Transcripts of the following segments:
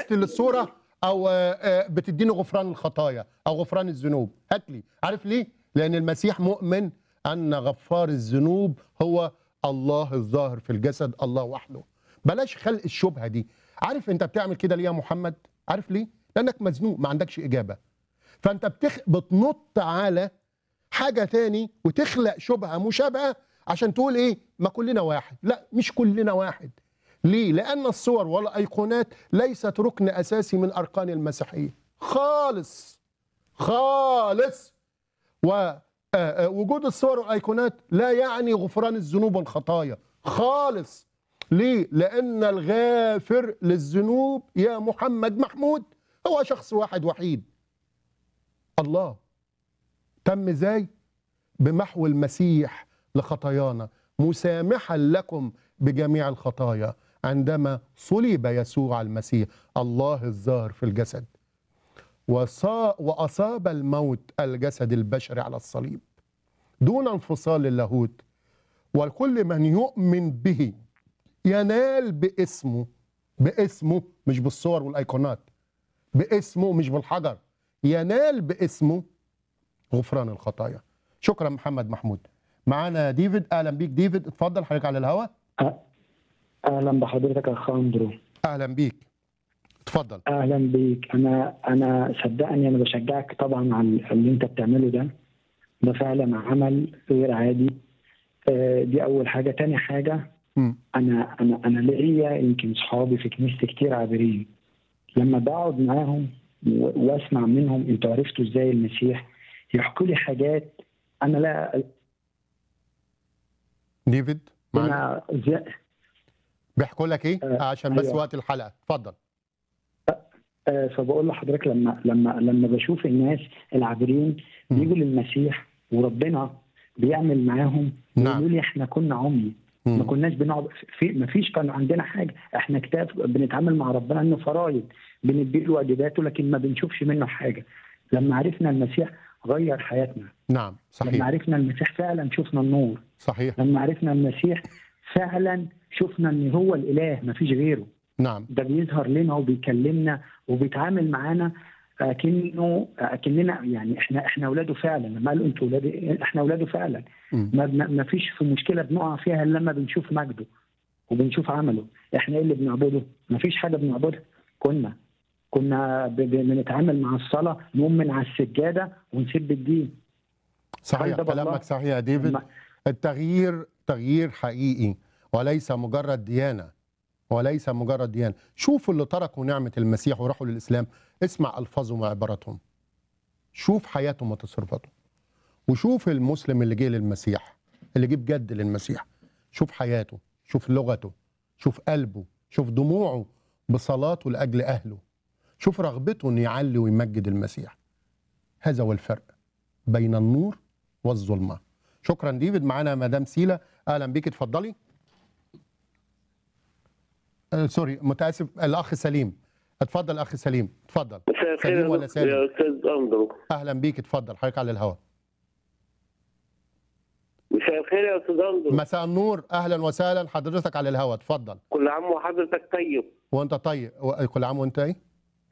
بتمثل الصوره او آه، آه، بتديني غفران الخطايا او غفران الذنوب هات لي عارف ليه لان المسيح مؤمن ان غفار الذنوب هو الله الظاهر في الجسد الله وحده بلاش خلق الشبهه دي عارف انت بتعمل كده ليه يا محمد عارف ليه لانك مزنوق ما عندكش اجابه فانت بتخ... بتنط على حاجه تاني وتخلق شبهه مشابهه عشان تقول ايه ما كلنا واحد لا مش كلنا واحد ليه لان الصور والايقونات ليست ركن اساسي من اركان المسيحيه خالص خالص ووجود الصور والايقونات لا يعني غفران الذنوب والخطايا خالص ليه لان الغافر للذنوب يا محمد محمود هو شخص واحد وحيد الله تم ازاي بمحو المسيح لخطايانا مسامحا لكم بجميع الخطايا عندما صلب يسوع المسيح الله الظاهر في الجسد وصا واصاب الموت الجسد البشري على الصليب دون انفصال اللاهوت وكل من يؤمن به ينال باسمه باسمه مش بالصور والايقونات باسمه مش بالحجر ينال باسمه غفران الخطايا شكرا محمد محمود معانا ديفيد اهلا بيك ديفيد اتفضل حضرتك على الهواء اهلا بحضرتك يا اخ اندرو اهلا بيك اتفضل اهلا بيك انا انا صدقني انا بشجعك طبعا على اللي انت بتعمله ده ده فعلا عمل غير عادي آه، دي اول حاجه تاني حاجه مم. انا انا انا ليا يمكن صحابي في كنيستي كتير عابرين لما بقعد معاهم و- واسمع منهم انتوا عرفتوا ازاي المسيح يحكوا لي حاجات انا لا ديفيد معانا انا زي- بيحكوا لك ايه آه، عشان بس أيوة. وقت الحلقه اتفضل آه، فبقول لحضرتك لما لما لما بشوف الناس العابرين مم. بيجوا للمسيح وربنا بيعمل معاهم نعم. يقولوا لي احنا كنا عمي ما مم. كناش بنقعد في ما فيش كان عندنا حاجه احنا كتاب بنتعامل مع ربنا انه فرايد بنديله واجباته لكن ما بنشوفش منه حاجه لما عرفنا المسيح غير حياتنا نعم لما صحيح عرفنا المسيح فعلا شفنا النور صحيح لما عرفنا المسيح فعلا شفنا ان هو الاله ما فيش غيره نعم ده بيظهر لنا وبيكلمنا وبيتعامل معانا اكنه اكننا يعني احنا احنا اولاده فعلا لما قالوا انتوا اولاد احنا اولاده فعلا مم. ما, ما ما فيش في مشكله بنقع فيها الا لما بنشوف مجده وبنشوف عمله احنا ايه اللي بنعبده ما فيش حاجه بنعبدها كنا كنا ب- ب- بنتعامل مع الصلاه نقوم من على السجاده ونسب الدين صحيح هل ده بالله؟ كلامك صحيح يا ديفيد ما- التغيير تغيير حقيقي وليس مجرد ديانه وليس مجرد ديانه شوفوا اللي تركوا نعمه المسيح وراحوا للاسلام اسمع الفاظهم وعباراتهم شوف حياتهم وتصرفاتهم وشوف المسلم اللي جه للمسيح اللي جه بجد للمسيح شوف حياته شوف لغته شوف قلبه شوف دموعه بصلاته لاجل اهله شوف رغبته انه يعلي ويمجد المسيح هذا هو الفرق بين النور والظلمه شكرا ديفيد معانا مدام سيلا اهلا بيك اتفضلي آه سوري متاسف الاخ سليم اتفضل اخ سليم اتفضل مساء الخير سليم يا ولا دكتور- سالم؟ يا استاذ اندرو اهلا بيك اتفضل حضرتك على الهواء مساء الخير يا استاذ اندرو مساء النور اهلا وسهلا حضرتك على الهواء اتفضل كل عام وحضرتك طيب وانت طيب و- كل عام وانت ايه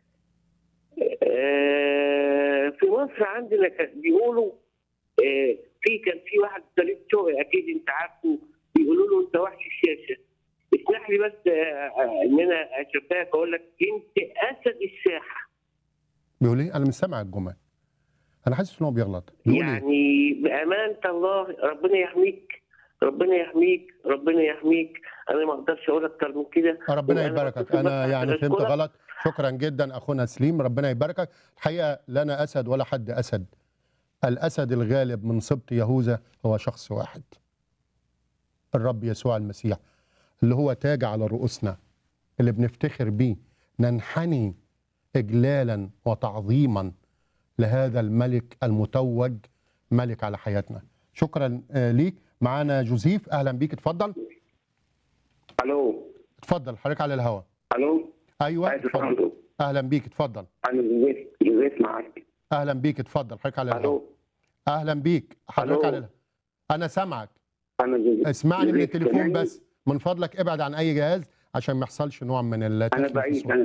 آه، في مصر عندنا كان بيقولوا آه، في كان في واحد طريق شوقي اكيد انت عارفه بيقولوا له انت وحش الشاشه اسمح لي بس آه، آه، ان انا اشوفك اقول لك انت اسد الساحه بيقول ايه انا مش سامع الجمل انا حاسس ان هو بيغلط بيقول ايه يعني بامانه الله ربنا يحميك ربنا يحميك ربنا يحميك انا ما اقدرش اقول اكتر من كده ربنا وأنا يباركك بتصل انا بس يعني عشان فهمت أشكرك. غلط شكرا جدا اخونا سليم ربنا يباركك الحقيقه لا انا اسد ولا حد اسد الاسد الغالب من سبط يهوذا هو شخص واحد الرب يسوع المسيح اللي هو تاج على رؤوسنا اللي بنفتخر بيه ننحني اجلالا وتعظيما لهذا الملك المتوج ملك على حياتنا شكرا آه، ليك معانا جوزيف اهلا بيك اتفضل الو اتفضل حضرتك على الهواء الو ايوه عايز اتفضل أفهم. اهلا بيك اتفضل انا جوزيف جوزيف معاك اهلا بيك اتفضل حضرتك على الهواء الو اهلا بيك حضرتك ألو. على الهواء انا سامعك انا جوزيف اسمعني من جوزيف التليفون سامعني؟ بس من فضلك ابعد عن اي جهاز عشان ما يحصلش نوع من انا التكليف بعيد الصوت. انا